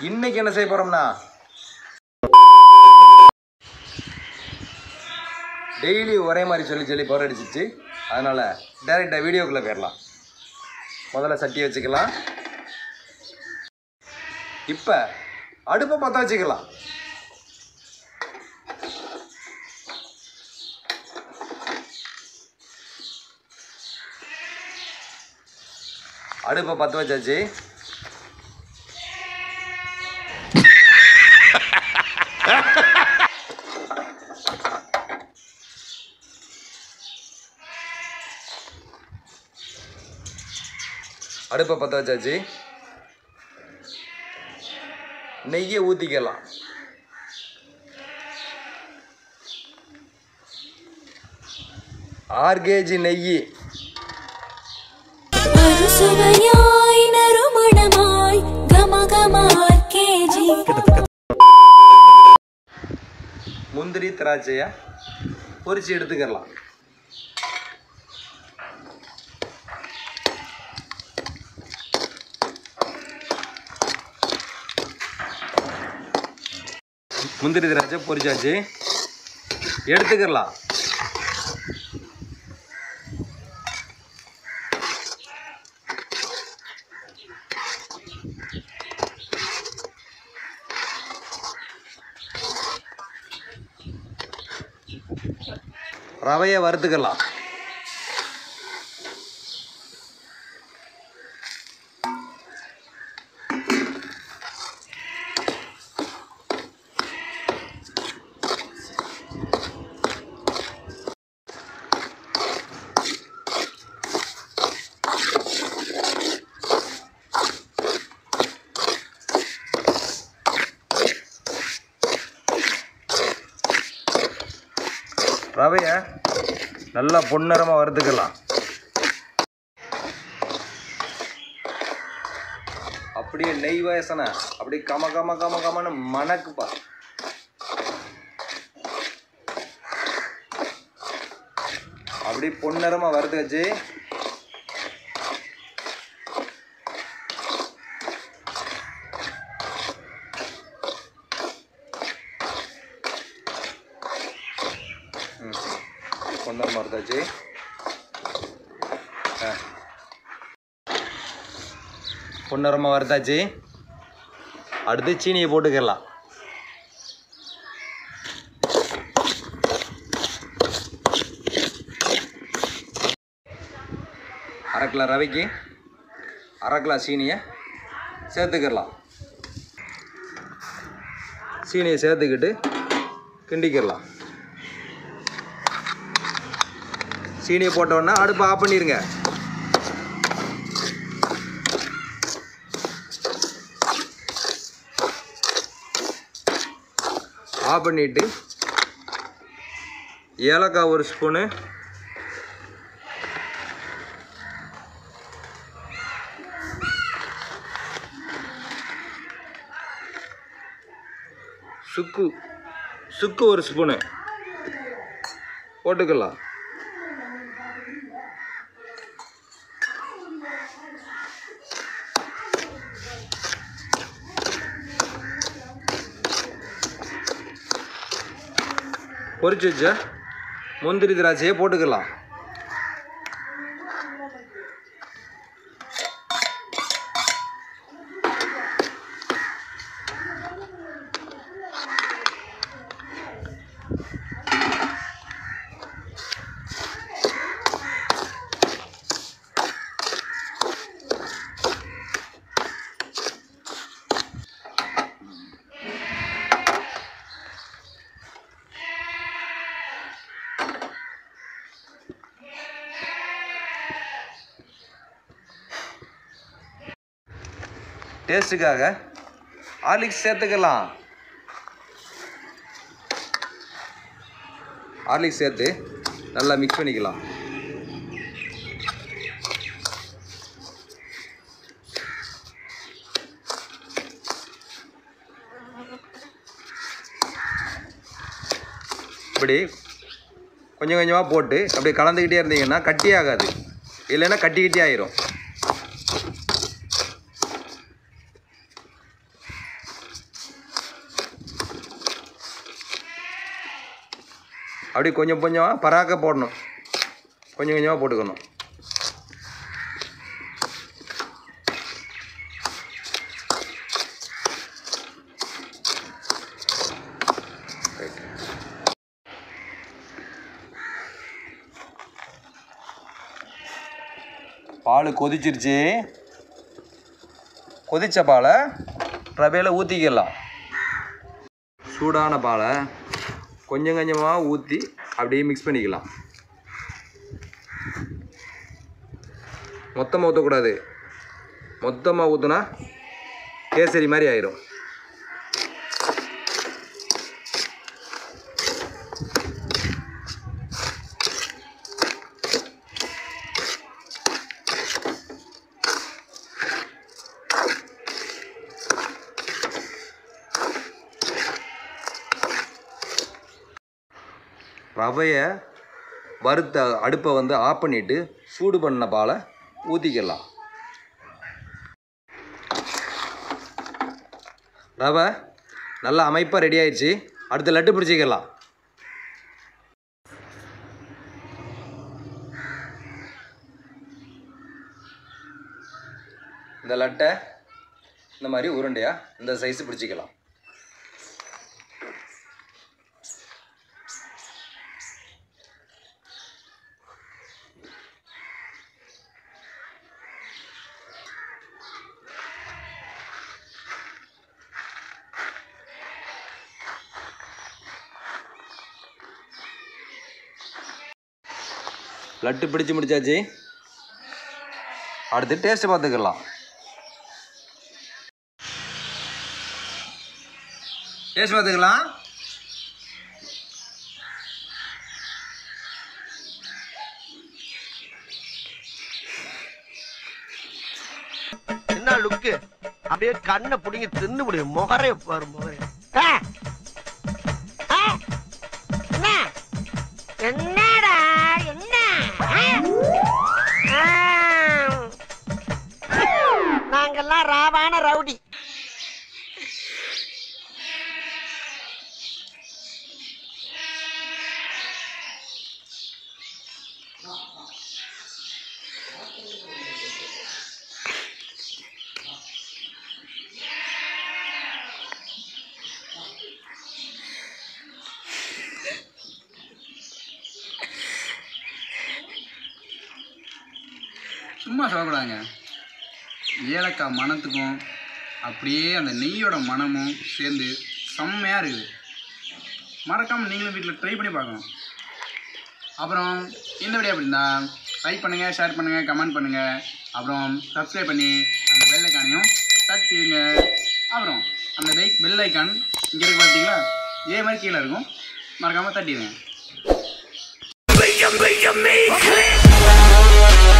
இன்னைக்கு என்ன செய்ய போறோம்னா டெய்லி ஒரே மாதிரி சொல்லி சொல்லி போர் அடிச்சிச்சு அதனால டைரெக்டாக வீடியோக்குள்ளே போயிடலாம் முதல்ல சட்டி வச்சுக்கலாம் இப்போ அடுப்பை பற்ற வச்சுக்கலாம் அடுப்பை பற்ற வச்சாச்சு அடுப்பை பற்ற வச்சாச்சு நெய்யை ஊற்றிக்கலாம் ஆறு கேஜி நெய் அறுசுவையாய் நறுமணமாய் கமகமார் கேஜி முந்திரி திராட்சையை பொரிச்சு எடுத்துக்கலாம் முந்திரி திராட்சை பொரிச்சாச்சு எடுத்துக்கலாம் ரவையை வறுத்துக்கலாம் ரவையை நல்லா பொன்னிறமாக வறுத்துக்கலாம் அப்படியே நெய் வாசனை அப்படியே கம கம கம கமன்னு மணக்குப்பா அப்படியே பொன்னிறமாக வறுத்து வச்சு பொன்னிறமாக வறுத்தாச்சு ஆ பொன்னிறமாக வறுத்தாச்சு அடுத்து சீனியை போட்டுக்கலாம் அரை கிலோ ரவைக்கு அரை கிலோ சீனியை சேர்த்துக்கிடலாம் சீனியை சேர்த்துக்கிட்டு கிண்டிக்கிடலாம் சீனியை போட்டோன்னா அடுப்பை ஆஃப் பண்ணிடுங்க ஆஃப் பண்ணிட்டு ஏலக்காய் ஒரு ஸ்பூனு சுக்கு சுக்கு ஒரு ஸ்பூனு போட்டுக்கலாம் பொரிச்சு வச்ச முந்திரி திராட்சையை போட்டுக்கலாம் டேஸ்ட்டுக்காக ஹார்லிக்ஸ் சேர்த்துக்கலாம் ஹார்லிக்ஸ் சேர்த்து நல்லா மிக்ஸ் பண்ணிக்கலாம் இப்படி கொஞ்சம் கொஞ்சமாக போட்டு அப்படியே கலந்துக்கிட்டே இருந்தீங்கன்னா கட்டி ஆகாது இல்லைன்னா கட்டி கட்டி ஆயிரும் அப்படி கொஞ்சம் கொஞ்சமாக பராக்க போடணும் கொஞ்சம் கொஞ்சமாக போட்டுக்கணும் பால் கொதிச்சிருச்சு கொதிச்ச பாலை ரவையில் ஊற்றிக்கலாம் சூடான பாலை கொஞ்சம் கொஞ்சமாக ஊற்றி அப்படியே மிக்ஸ் பண்ணிக்கலாம் மொத்தமாக ஊற்றக்கூடாது மொத்தமாக ஊற்றுனா கேசரி மாதிரி ஆயிரும் ரவையை வறுத்த அடுப்பை வந்து ஆஃப் பண்ணிவிட்டு சூடு பண்ண பாலை ஊற்றிக்கலாம் ரவை நல்லா அமைப்பாக ரெடி ஆயிடுச்சு அடுத்து லட்டு பிடிச்சிக்கலாம் இந்த லட்டை இந்த மாதிரி உருண்டையாக இந்த சைஸ் பிடிச்சிக்கலாம் லட்டு பிடிச்சு முடிச்சாச்சு அடுத்து டேஸ்ட் பார்த்துக்கலாம் டேஸ்ட் பார்த்துக்கலாம் என்ன லுக்கு அப்படியே கண்ணை புடிங்கி தின்னு முடியும் முகரே பாரு முகரே ஆ! ஆ! என்ன? என்னடா என்ன ஆ! ஆ! நாங்கெல்லாம் ராவான ரவுடி சும்மா சொல்லக்கூடாதுங்க ஏலக்காய் மணத்துக்கும் அப்படியே அந்த நெய்யோட மணமும் சேர்ந்து செம்மையாக இருக்குது மறக்காமல் நீங்களும் வீட்டில் ட்ரை பண்ணி பார்க்கணும் அப்புறம் இந்த வீடியோ அப்படி இருந்தா லைக் பண்ணுங்கள் ஷேர் பண்ணுங்கள் கமெண்ட் பண்ணுங்கள் அப்புறம் சப்ஸ்கிரைப் பண்ணி அந்த பெல் ஐக்கானையும் தட்டிடுங்க அப்புறம் அந்த லைக் பெல் ஐக்கான் இங்கே இருக்கு பார்த்தீங்களா இதே மாதிரி கீழே இருக்கும் மறக்காமல் தட்டிடுங்க